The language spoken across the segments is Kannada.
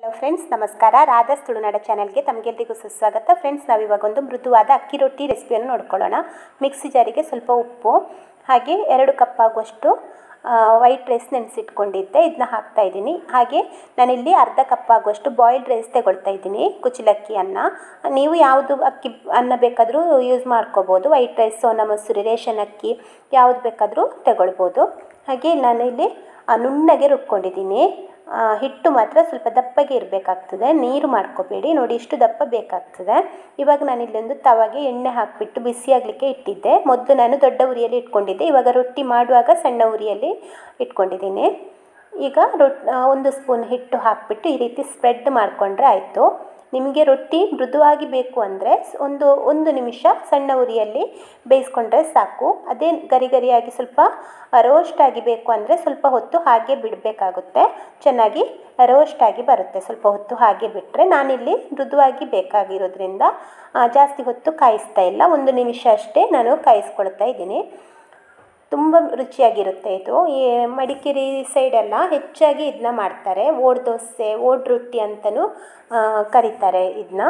ಫ್ರೆಂಡ್ಸ್ ನಮಸ್ಕಾರ ರಾಧಾಸ್ ತುಳುನಾಡ ಚಾನಲ್ಗೆ ತಮಗೆಲ್ಲರಿಗೂ ಸುಸ್ವಾಗತ ಫ್ರೆಂಡ್ಸ್ ನಾವಿವಾಗ ಒಂದು ಮೃದುವಾದ ಅಕ್ಕಿ ರೊಟ್ಟಿ ರೆಸಿಪಿಯನ್ನು ನೋಡ್ಕೊಳ್ಳೋಣ ಮಿಕ್ಸಿ ಜಾರಿಗೆ ಸ್ವಲ್ಪ ಉಪ್ಪು ಹಾಗೆ ಎರಡು ಕಪ್ ಆಗುವಷ್ಟು ವೈಟ್ ರೈಸ್ ನೆನೆಸಿಟ್ಕೊಂಡಿದ್ದೆ ಇದನ್ನ ಹಾಕ್ತಾ ಇದ್ದೀನಿ ಹಾಗೆ ನಾನಿಲ್ಲಿ ಅರ್ಧ ಕಪ್ ಆಗುವಷ್ಟು ಬಾಯ್ಲ್ಡ್ ರೈಸ್ ತಗೊಳ್ತಾ ಇದ್ದೀನಿ ಕುಚಲಕ್ಕಿ ಅನ್ನ ನೀವು ಯಾವುದು ಅಕ್ಕಿ ಅನ್ನ ಬೇಕಾದರೂ ಯೂಸ್ ಮಾಡ್ಕೋಬೋದು white rice Sona Masuri ration ಅಕ್ಕಿ ಯಾವುದು ಬೇಕಾದರೂ ತಗೊಳ್ಬೋದು ಹಾಗೆ ನಾನಿಲ್ಲಿ ಆ, ನುಣ್ಣಗೆ ರುಬ್ಕೊಂಡಿದ್ದೀನಿ ಆ, ಹಿಟ್ಟು ಮಾತ್ರ ಸ್ವಲ್ಪ ದಪ್ಪಗೆ ಇರಬೇಕಾಗ್ತದೆ ನೀರು ಮಾಡ್ಕೋಬೇಡಿ ನೋಡಿ ಇಷ್ಟು ದಪ್ಪ ಬೇಕಾಗ್ತದೆ ಇವಾಗ ನಾನು ಇಲ್ಲೊಂದು ತವಾಗೆ ಎಣ್ಣೆ ಹಾಕಿಬಿಟ್ಟು ಬಿಸಿಯಾಗಲಿಕ್ಕೆ ಇಟ್ಟಿದ್ದೆ ಮೊದಲು ನಾನು ದೊಡ್ಡ ಉರಿಯಲ್ಲಿ ಇಟ್ಕೊಂಡಿದ್ದೆ ಇವಾಗ ರೊಟ್ಟಿ ಮಾಡುವಾಗ ಸಣ್ಣ ಉರಿಯಲ್ಲಿ ಇಟ್ಕೊಂಡಿದ್ದೀನಿ ಈಗ ರೊಟ್ ಆ, ಒಂದು ಸ್ಪೂನ್ ಹಿಟ್ಟು ಹಾಕಿಬಿಟ್ಟು ಈ ರೀತಿ ಸ್ಪ್ರೆಡ್ ಮಾಡಿಕೊಂಡ್ರೆ ಆಯಿತು ನಿಮಗೆ ರೊಟ್ಟಿ ಮೃದುವಾಗಿ ಬೇಕು ಅಂದರೆ ಒಂದು ಒಂದು ನಿಮಿಷ ಸಣ್ಣ ಉರಿಯಲ್ಲಿ ಬೇಯಿಸ್ಕೊಂಡ್ರೆ ಸಾಕು ಅದೇ ಗರಿ ಗರಿಯಾಗಿ ಸ್ವಲ್ಪ ರೋಸ್ಟ್ ಆಗಿ ಬೇಕು ಅಂದರೆ ಸ್ವಲ್ಪ ಹೊತ್ತು ಹಾಗೆ ಬಿಡಬೇಕಾಗುತ್ತೆ ಚೆನ್ನಾಗಿ ರೋಸ್ಟ್ ಆಗಿ ಬರುತ್ತೆ ಸ್ವಲ್ಪ ಹೊತ್ತು ಹಾಗೆ ಬಿಟ್ಟರೆ ನಾನಿಲ್ಲಿ ಮೃದುವಾಗಿ ಬೇಕಾಗಿರೋದ್ರಿಂದ ಆ, ಜಾಸ್ತಿ ಹೊತ್ತು ಕಾಯಿಸ್ತಾ ಇಲ್ಲ ಒಂದು ನಿಮಿಷ ಅಷ್ಟೇ ನಾನು ಕಾಯಿಸ್ಕೊಳ್ತಾ ಇದ್ದೀನಿ ತುಂಬ ರುಚಿಯಾಗಿರುತ್ತೆ ಇದು ಈ ಮಡಿಕೇರಿ ಸೈಡೆಲ್ಲ ಹೆಚ್ಚಾಗಿ ಇದನ್ನ ಮಾಡ್ತಾರೆ ಓಡ್ ದೋಸೆ ಓಡ್ ರೊಟ್ಟಿ ಅಂತಲೂ ಕರೀತಾರೆ ಇದನ್ನ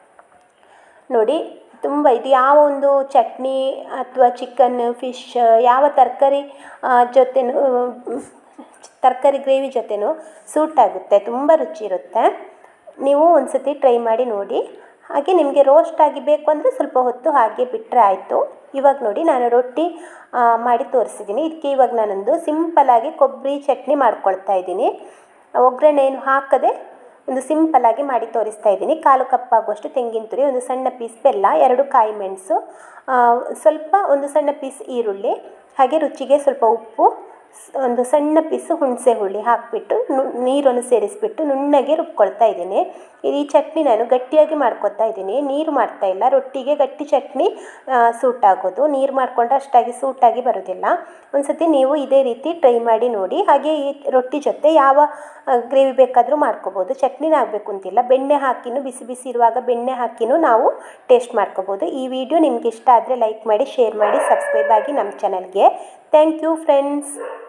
ನೋಡಿ ತುಂಬ ಇದು ಯಾವ ಒಂದು ಚಟ್ನಿ ಅಥವಾ ಚಿಕನ್ ಫಿಶ್ ಯಾವ ತರಕಾರಿ ಜೊತೆನೂ ತರಕಾರಿ ಗ್ರೇವಿ ಜೊತೆನೂ ಸೂಟ್ ಆಗುತ್ತೆ ತುಂಬ ರುಚಿ ಇರುತ್ತೆ ನೀವು ಒಂದು ಸತಿ ಟ್ರೈ ಮಾಡಿ ನೋಡಿ ಹಾಗೆ ನಿಮಗೆ ರೋಸ್ಟ್ ಆಗಿ ಬೇಕು ಅಂದರೆ ಸ್ವಲ್ಪ ಹೊತ್ತು ಹಾಗೆ ಬಿಟ್ಟರೆ ಆಯಿತು ಇವಾಗ ನೋಡಿ ನಾನು ರೊಟ್ಟಿ ಆ, ಮಾಡಿ ತೋರಿಸಿದ್ದೀನಿ ಇದಕ್ಕೆ ಇವಾಗ ನಾನೊಂದು ಸಿಂಪಲಾಗಿ ಕೊಬ್ಬರಿ ಚಟ್ನಿ ಮಾಡ್ಕೊಳ್ತಾ ಇದ್ದೀನಿ ಒಗ್ಗರಣೆ ಏನು ಹಾಕದೆ ಒಂದು ಸಿಂಪಲಾಗಿ ಮಾಡಿ ತೋರಿಸ್ತಾ ಇದ್ದೀನಿ ಕಾಲು ಕಪ್ ಆಗುವಷ್ಟು ತೆಂಗಿನ ತುರಿ ಒಂದು ಸಣ್ಣ ಪೀಸ್ ಬೆಲ್ಲ ಎರಡು ಕಾಯಿ ಮೆಣಸು ಆ, ಸ್ವಲ್ಪ ಒಂದು ಸಣ್ಣ ಪೀಸ್ ಈರುಳ್ಳಿ ಹಾಗೆ ರುಚಿಗೆ ಸ್ವಲ್ಪ ಉಪ್ಪು ಸ್- ಒಂದು ಸಣ್ಣ ಪೀಸು ಹುಣಸೆ ಹುಳಿ ಹಾಕಿಬಿಟ್ಟು ನೀರನ್ನು ಸೇರಿಸಿಬಿಟ್ಟು ನುಣ್ಣಗೆ ರುಬ್ಕೊಳ್ತಾ ಇದ್ದೀನಿ ಈ ಚಟ್ನಿ ನಾನು ಗಟ್ಟಿಯಾಗಿ ಮಾಡ್ಕೊತಾ ಇದ್ದೀನಿ ನೀರು ಮಾಡ್ತಾ ಇಲ್ಲ ರೊಟ್ಟಿಗೆ ಗಟ್ಟಿ ಚಟ್ನಿ ಸೂಟ್ ಆಗೋದು ನೀರು ಮಾಡಿಕೊಂಡ್ರೆ ಅಷ್ಟಾಗಿ ಸೂಟಾಗಿ ಬರೋದಿಲ್ಲ ಒಂದು ಸತಿ ನೀವು ಇದೇ ರೀತಿ ಟ್ರೈ ಮಾಡಿ ನೋಡಿ ಹಾಗೆ ಈ ರೊಟ್ಟಿ ಜೊತೆ ಯಾವ ಗ್ರೇವಿ ಬೇಕಾದರೂ ಮಾಡ್ಕೋಬೋದು ಚಟ್ನಿನ ಆಗಬೇಕು ಅಂತಿಲ್ಲ ಬೆಣ್ಣೆ ಹಾಕಿನೂ ಬಿಸಿ ಬಿಸಿ ಇರುವಾಗ ಬೆಣ್ಣೆ ಹಾಕಿನೂ ನಾವು ಟೇಸ್ಟ್ ಮಾಡ್ಕೋಬೋದು ಈ ವಿಡಿಯೋ ನಿಮ್ಗೆ ಇಷ್ಟ ಆದರೆ ಲೈಕ್ ಮಾಡಿ ಶೇರ್ ಮಾಡಿ ಸಬ್ಸ್ಕ್ರೈಬ್ ಆಗಿ ನಮ್ಮ ಚಾನಲ್ಗೆ ಥ್ಯಾಂಕ್ ಯು ಫ್ರೆಂಡ್ಸ್